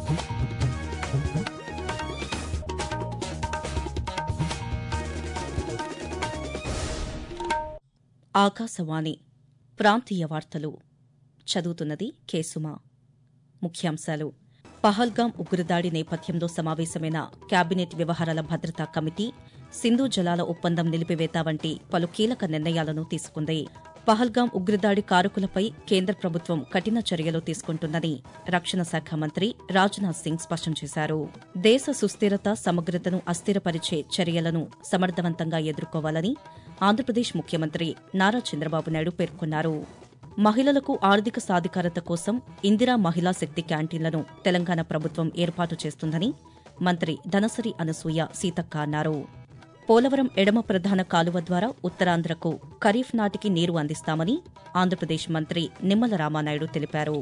ఆకాశవాణి ప్రాంతీయ వార్తలు చదువుతున్నది కేసుమా ముఖ్యాంశాలు పహల్గాం ఉగ్రదాడి నేపథ్యంలో సమావేశమైన కేబినెట్ వ్యవహారాల భద్రతా కమిటీ సింధు జలాల ఒప్పందం నిలిపివేత వంటి పలు కీలక నిర్ణయాలను తీసుకుంది పహల్గాం ఉగ్రదాడి కారకులపై కేంద్ర ప్రభుత్వం కఠిన చర్యలు తీసుకుంటుందని రక్షణ శాఖ మంత్రి రాజ్నాథ్ సింగ్ స్పష్టం చేశారు దేశ సుస్థిరత సమగ్రతను అస్థిరపరిచే చర్యలను సమర్థవంతంగా ఎదుర్కోవాలని ఆంధ్రప్రదేశ్ ముఖ్యమంత్రి నారా చంద్రబాబు నాయుడు పేర్కొన్నారు మహిళలకు ఆర్థిక సాధికారత కోసం ఇందిరా మహిళా శక్తి క్యాంటీన్లను తెలంగాణ ప్రభుత్వం ఏర్పాటు చేస్తుందని మంత్రి ధనసరి అనసూయ సీతక్క అన్నారు పోలవరం ఎడమ ప్రధాన కాలువ ద్వారా ఉత్తరాంధ్రకు ఖరీఫ్ నాటికి నీరు అందిస్తామని ఆంధ్రప్రదేశ్ మంత్రి నిమ్మల రామానాయుడు తెలిపారు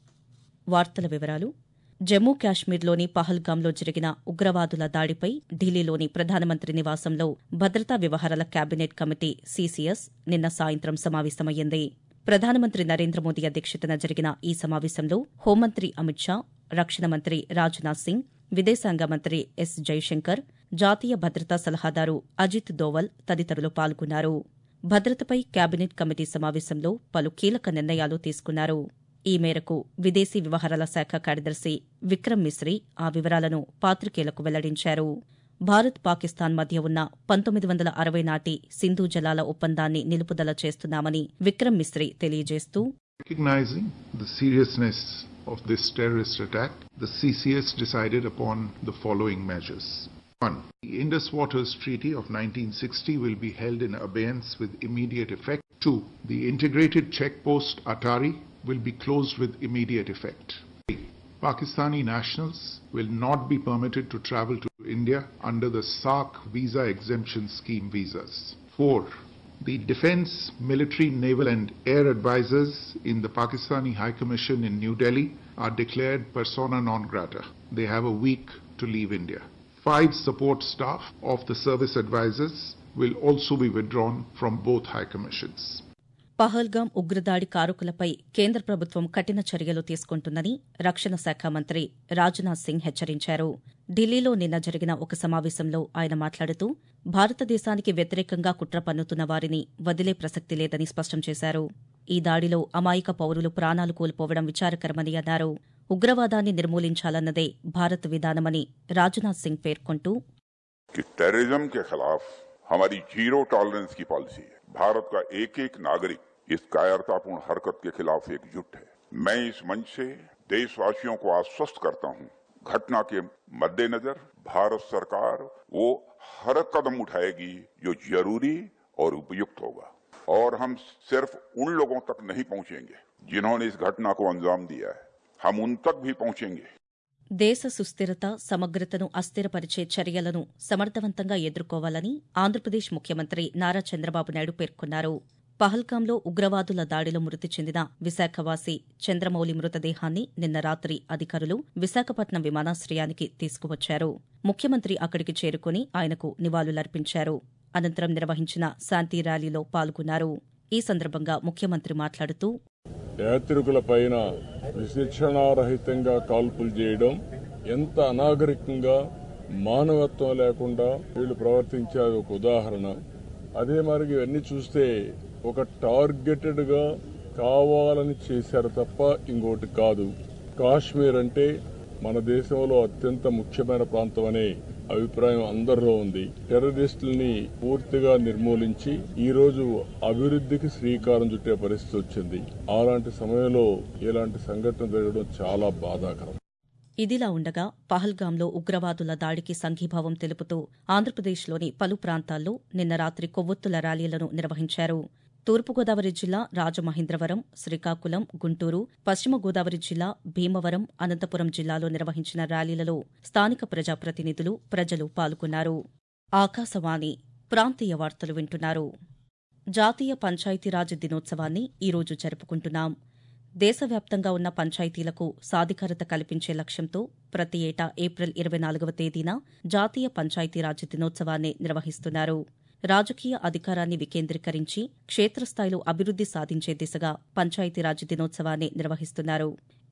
వార్తల వివరాలు జమ్మూ కాశ్మీర్లోని పహల్గాంలో జరిగిన ఉగ్రవాదుల దాడిపై ఢిల్లీలోని ప్రధానమంత్రి నివాసంలో భద్రతా వ్యవహారాల కేబినెట్ కమిటీ సీసీఎస్ నిన్న సాయంత్రం సమావేశమయ్యింది ప్రధానమంత్రి నరేంద్ర మోదీ అధ్యక్షతన జరిగిన ఈ సమావేశంలో హోంమంత్రి అమిత్ షా రక్షణ మంత్రి రాజ్నాథ్ సింగ్ విదేశాంగ మంత్రి ఎస్ జైశంకర్ జాతీయ భద్రతా సలహాదారు అజిత్ దోవల్ తదితరులు పాల్గొన్నారు భద్రతపై కేబినెట్ కమిటీ సమావేశంలో పలు కీలక నిర్ణయాలు తీసుకున్నారు ఈ మేరకు విదేశీ వ్యవహారాల శాఖ కార్యదర్శి విక్రమ్ మిశ్రీ ఆ వివరాలను పాత్రికేయులకు వెల్లడించారు భారత్ పాకిస్తాన్ మధ్య ఉన్న పంతొమ్మిది వందల అరవై నాటి సింధు జలాల ఒప్పందాన్ని నిలుపుదల చేస్తున్నామని విక్రమ్ మిశ్రీ తెలియజేస్తూ Recognizing the seriousness of this terrorist attack, the CCS decided upon the following measures. 1. The Indus Waters Treaty of 1960 will be held in abeyance with immediate effect. 2. The integrated check post Atari will be closed with immediate effect. 3. Pakistani nationals will not be permitted to travel to India under the SARC visa exemption scheme visas. 4. The defense, military, naval, and air advisors in the Pakistani High Commission in New Delhi are declared persona non grata. They have a week to leave India. Five support staff of the service advisors will also be withdrawn from both high commissions. Pahalgam ఉగ్రదాడి కారకులపై కేంద్ర ప్రభుత్వం కఠిన చర్యలు తీసుకుంటుందని రక్షణ శాఖ మంత్రి రాజ్నాథ్ సింగ్ హెచ్చరించారు ఢిల్లీలో నిన్న జరిగిన ఒక సమావేశంలో ఆయన మాట్లాడుతూ భారతదేశానికి వ్యతిరేకంగా కుట్ర పన్నుతున్న వారిని వదిలే ప్రసక్తి లేదని స్పష్టం చేశారు ఈ దాడిలో అమాయక పౌరులు ప్రాణాలు కోల్పోవడం విచారకరమని అన్నారు ఉగ్రవాదాన్ని నిర్మూలించాలన్నదే భారత్ విధానమని రాజ్నాథ్ సింగ్ పేర్కొంటూ कि टेररिज्म के खिलाफ हमारी जीरो टॉलरेंस की पॉलिसी है भारत का एक एक नागरिक इस कायरतापूर्ण हरकत के खिलाफ एकजुट है मैं इस मंच से देशवासियों को आश्वस्त करता हूं घटना के मद्देनजर भारत सरकार वो हर कदम उठाएगी जो जरूरी और उपयुक्त होगा और हम सिर्फ उन लोगों तक नहीं पहुंचेंगे जिन्होंने इस घटना को अंजाम दिया है हम उन तक भी पहुंचेंगे దేశ సుస్థిరత సమగ్రతను అస్థిరపరిచే చర్యలను సమర్థవంతంగా ఎదుర్కోవాలని ఆంధ్రప్రదేశ్ ముఖ్యమంత్రి నారా చంద్రబాబు నాయుడు పేర్కొన్నారు పహల్గాంలో ఉగ్రవాదుల దాడిలో మృతి చెందిన విశాఖవాసి చంద్రమౌళి మృతదేహాన్ని నిన్న రాత్రి అధికారులు విశాఖపట్నం విమానాశ్రయానికి తీసుకువచ్చారు ముఖ్యమంత్రి అక్కడికి చేరుకుని ఆయనకు నివాళులర్పించారు అనంతరం నిర్వహించిన శాంతి ర్యాలీలో పాల్గొన్నారు ఈ సందర్భంగా ముఖ్యమంత్రి మాట్లాడుతూ యాత్రికులపైన విశిక్షణారహితంగా కాల్పులు చేయడం ఎంత అనాగరికంగా మానవత్వం లేకుండా వీళ్ళు ప్రవర్తించారు ఒక ఉదాహరణ అదే మరి ఇవన్నీ చూస్తే ఒక టార్గెటెడ్ గా కావాలని చేశారు తప్ప ఇంకోటి కాదు కాశ్మీర్ అంటే మన దేశంలో అత్యంత ముఖ్యమైన ప్రాంతం అనే అభిప్రాయం అందరిలో ఉంది టెర్రరిస్టుల్ని పూర్తిగా నిర్మూలించి ఈ రోజు అభివృద్ధికి శ్రీకారం చుట్టే పరిస్థితి వచ్చింది అలాంటి సమయంలో ఇలాంటి సంఘటన జరగడం చాలా బాధాకరం ఇదిలా ఉండగా పహల్గాంలో ఉగ్రవాదుల దాడికి సంఘీభావం తెలుపుతూ ఆంధ్రప్రదేశ్లోని పలు ప్రాంతాల్లో నిన్న రాత్రి కొవ్వొత్తుల ర్యాలీలను నిర్వహించారు తూర్పుగోదావరి జిల్లా రాజమహేంద్రవరం శ్రీకాకుళం గుంటూరు పశ్చిమ గోదావరి జిల్లా భీమవరం అనంతపురం జిల్లాలో నిర్వహించిన ర్యాలీలలో స్థానిక ప్రజాప్రతినిధులు ప్రజలు పాల్గొన్నారు ఆకాశవాణి ప్రాంతీయ వార్తలు వింటున్నారు జాతీయ పంచాయతీరాజ్ దినోత్సవాన్ని ఈరోజు జరుపుకుంటున్నాం దేశవ్యాప్తంగా ఉన్న పంచాయతీలకు సాధికారత కల్పించే లక్ష్యంతో ప్రతి ఏటా ఏప్రిల్ ఇరవై నాలుగవ తేదీన జాతీయ పంచాయతీరాజ్ దినోత్సవాన్ని నిర్వహిస్తున్నారు రాజకీయ అధికారాన్ని వికేంద్రీకరించి క్షేత్రస్థాయిలో అభివృద్ది సాధించే దిశగా పంచాయతీరాజ్ దినోత్సవాన్ని నిర్వహిస్తున్నారు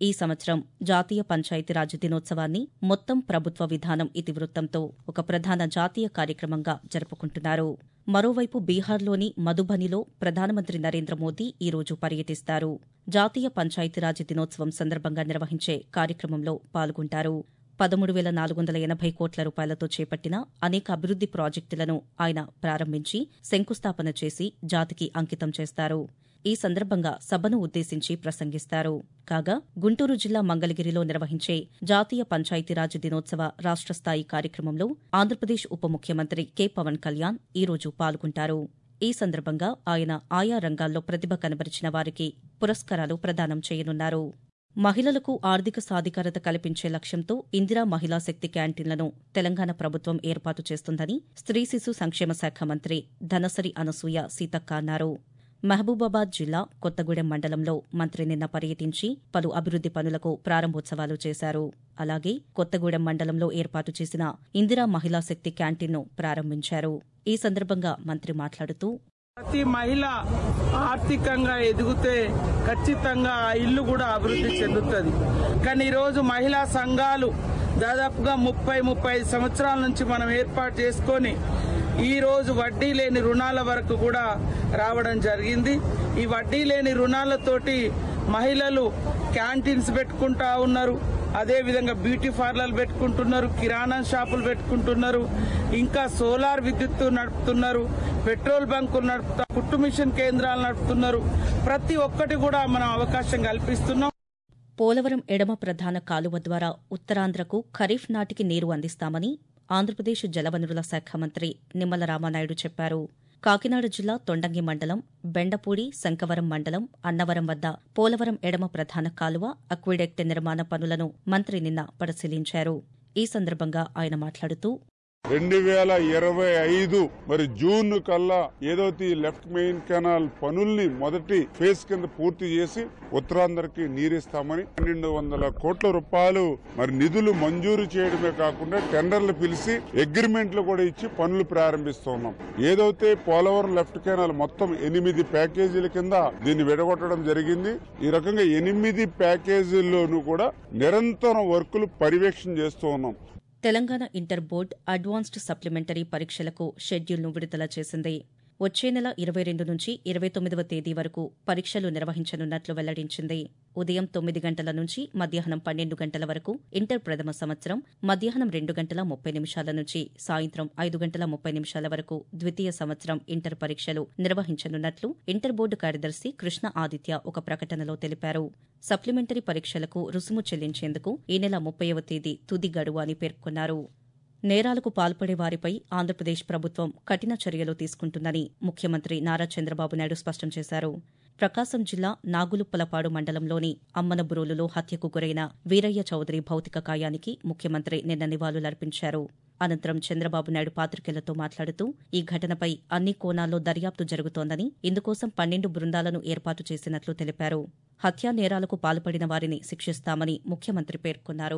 ఈ సంవత్సరం జాతీయ పంచాయతీరాజ్ దినోత్సవాన్ని మొత్తం ప్రభుత్వ విధానం ఇతివృత్తంతో ఒక ప్రధాన జాతీయ కార్యక్రమంగా జరుపుకుంటున్నారు మరోవైపు బీహార్లోని మధుబనిలో ప్రధానమంత్రి నరేంద్ర మోదీ ఈ రోజు పర్యటిస్తారు జాతీయ పంచాయతీరాజ్ దినోత్సవం సందర్భంగా నిర్వహించే కార్యక్రమంలో పాల్గొంటారు పదమూడు వేల నాలుగు వందల ఎనభై కోట్ల రూపాయలతో చేపట్టిన అనేక అభివృద్ది ప్రాజెక్టులను ఆయన ప్రారంభించి శంకుస్థాపన చేసి జాతికి అంకితం చేస్తారు ఈ సందర్భంగా సభను ఉద్దేశించి ప్రసంగిస్తారు కాగా గుంటూరు జిల్లా మంగళగిరిలో నిర్వహించే జాతీయ పంచాయతీరాజ్ దినోత్సవ రాష్ట స్థాయి కార్యక్రమంలో ఆంధ్రప్రదేశ్ ఉప ముఖ్యమంత్రి కె పవన్ కళ్యాణ్ ఈ రోజు పాల్గొంటారు ఈ సందర్భంగా ఆయన ఆయా రంగాల్లో ప్రతిభ కనబరిచిన వారికి పురస్కారాలు ప్రదానం చేయనున్నారు మహిళలకు ఆర్థిక సాధికారత కల్పించే లక్ష్యంతో ఇందిరా మహిళా శక్తి క్యాంటీన్లను తెలంగాణ ప్రభుత్వం ఏర్పాటు చేస్తుందని స్త్రీ శిశు సంక్షేమ శాఖ మంత్రి ధనసరి అనసూయ సీతక్క అన్నారు మహబూబాబాద్ జిల్లా కొత్తగూడెం మండలంలో మంత్రి నిన్న పర్యటించి పలు అభివృద్ది పనులకు ప్రారంభోత్సవాలు చేశారు అలాగే కొత్తగూడెం మండలంలో ఏర్పాటు చేసిన ఇందిరా మహిళా శక్తి క్యాంటీన్ను ప్రారంభించారు ఈ సందర్భంగా మంత్రి మాట్లాడుతూ ప్రతి మహిళ ఆర్థికంగా ఎదిగితే ఖచ్చితంగా ఆ ఇల్లు కూడా అభివృద్ధి చెందుతుంది కానీ ఈరోజు మహిళా సంఘాలు దాదాపుగా ముప్పై ముప్పై ఐదు సంవత్సరాల నుంచి మనం ఏర్పాటు చేసుకొని ఈ రోజు వడ్డీ లేని రుణాల వరకు కూడా రావడం జరిగింది ఈ వడ్డీ లేని రుణాలతోటి మహిళలు క్యాంటీన్స్ పెట్టుకుంటా ఉన్నారు అదే విధంగా బ్యూటీ పార్లర్లు పెట్టుకుంటున్నారు కిరాణా షాపులు పెట్టుకుంటున్నారు ఇంకా సోలార్ విద్యుత్ నడుపుతున్నారు పెట్రోల్ బంకులు నడుపుతా కుట్టు మిషన్ కేంద్రాలు నడుపుతున్నారు ప్రతి ఒక్కటి కూడా మనం అవకాశం కల్పిస్తున్నాం పోలవరం ఎడమ ప్రధాన కాలువ ద్వారా ఉత్తరాంధ్రకు ఖరీఫ్ నాటికి నీరు అందిస్తామని ఆంధ్రప్రదేశ్ జలవనరుల శాఖ మంత్రి నిమ్మల రామానాయుడు చెప్పారు కాకినాడ జిల్లా తొండంగి మండలం బెండపూడి శంకవరం మండలం అన్నవరం వద్ద పోలవరం ఎడమ ప్రధాన కాలువ అక్విడెక్ట్ నిర్మాణ పనులను మంత్రి నిన్న పరిశీలించారు ఈ సందర్భంగా ఆయన మాట్లాడుతూ రెండు వేల ఇరవై ఐదు మరి జూన్ కల్లా ఏదైతే ఈ లెఫ్ట్ మెయిన్ కెనాల్ పనుల్ని మొదటి ఫేజ్ కింద పూర్తి చేసి ఉత్తరాంధ్రకి నీరిస్తామని పన్నెండు వందల కోట్ల రూపాయలు మరి నిధులు మంజూరు చేయడమే కాకుండా టెండర్లు పిలిచి అగ్రిమెంట్లు కూడా ఇచ్చి పనులు ప్రారంభిస్తున్నాం ఏదైతే పోలవరం లెఫ్ట్ కెనాల్ మొత్తం ఎనిమిది ప్యాకేజీల కింద దీన్ని విడగొట్టడం జరిగింది ఈ రకంగా ఎనిమిది ప్యాకేజీల్లోనూ కూడా నిరంతరం వర్కులు పర్యవేక్షణ చేస్తూ ఉన్నాం Telangana inter board advanced supplementary పరీక్షలకు షెడ్యూల్ను విడుదల చేసింది వచ్చే నెల ఇరవై రెండు నుంచి ఇరవై తొమ్మిదవ తేదీ వరకు పరీక్షలు నిర్వహించనున్నట్లు వెల్లడించింది ఉదయం తొమ్మిది గంటల నుంచి మధ్యాహ్నం పన్నెండు గంటల వరకు ఇంటర్ ప్రథమ సంవత్సరం మధ్యాహ్నం రెండు గంటల ముప్పై నిమిషాల నుంచి సాయంత్రం ఐదు గంటల ముప్పై నిమిషాల వరకు ద్వితీయ సంవత్సరం ఇంటర్ పరీక్షలు నిర్వహించనున్నట్లు ఇంటర్ బోర్డు కార్యదర్శి కృష్ణ ఆదిత్య ఒక ప్రకటనలో తెలిపారు సప్లిమెంటరీ పరీక్షలకు రుసుము చెల్లించేందుకు ఈ నెల ముప్పైవ తేదీ తుది గడువు అని పేర్కొన్నారు నేరాలకు పాల్పడే వారిపై ఆంధ్రప్రదేశ్ ప్రభుత్వం కఠిన చర్యలు తీసుకుంటుందని ముఖ్యమంత్రి నారా చంద్రబాబు నాయుడు స్పష్టం చేశారు ప్రకాశం జిల్లా నాగులుప్పలపాడు మండలంలోని అమ్మనబురోలులో హత్యకు గురైన వీరయ్య చౌదరి భౌతిక కాయానికి ముఖ్యమంత్రి నిన్న నివాళులర్పించారు అనంతరం చంద్రబాబు నాయుడు పాతికేయులతో మాట్లాడుతూ ఈ ఘటనపై అన్ని కోణాల్లో దర్యాప్తు జరుగుతోందని ఇందుకోసం పన్నెండు బృందాలను ఏర్పాటు చేసినట్లు తెలిపారు హత్యా నేరాలకు పాల్పడిన వారిని శిక్షిస్తామని ముఖ్యమంత్రి పేర్కొన్నారు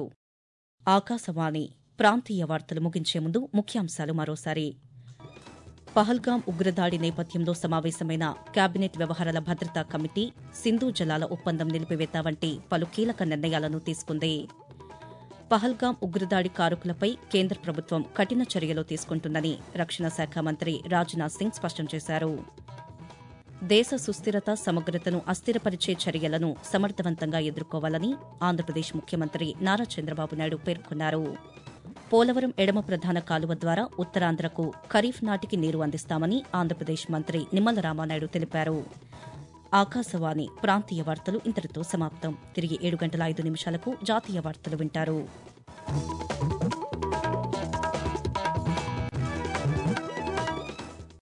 ఆకాశవాణి ప్రాంతీయ వార్తలు ముగించే ముందు ముఖ్యాంశాలు మరోసారి పహల్గాం ఉగ్రదాడి నేపథ్యంలో సమావేశమైన కేబినెట్ వ్యవహారాల భద్రతా కమిటీ సింధు జలాల ఒప్పందం నిలిపివేత వంటి పలు కీలక నిర్ణయాలను తీసుకుంది పహల్గాం ఉగ్రదాడి కారకులపై కేంద్ర ప్రభుత్వం కఠిన చర్యలు తీసుకుంటుందని రక్షణ శాఖ మంత్రి రాజ్నాథ్ సింగ్ స్పష్టం చేశారు దేశ సుస్థిరత సమగ్రతను అస్థిరపరిచే చర్యలను సమర్థవంతంగా ఎదుర్కోవాలని ఆంధ్రప్రదేశ్ ముఖ్యమంత్రి నారా చంద్రబాబు నాయుడు పేర్కొన్నారు పోలవరం ఎడమ ప్రధాన కాలువ ద్వారా ఉత్తరాంధ్రకు ఖరీఫ్ నాటికి నీరు అందిస్తామని ఆంధ్రప్రదేశ్ మంత్రి నిమ్మల రామానాయుడు తెలిపారు ఆకాశవాణి ప్రాంతీయ వార్తలు ఇంతటితో సమాప్తం తిరిగి ఏడు గంటల ఐదు నిమిషాలకు జాతీయ వార్తలు వింటారు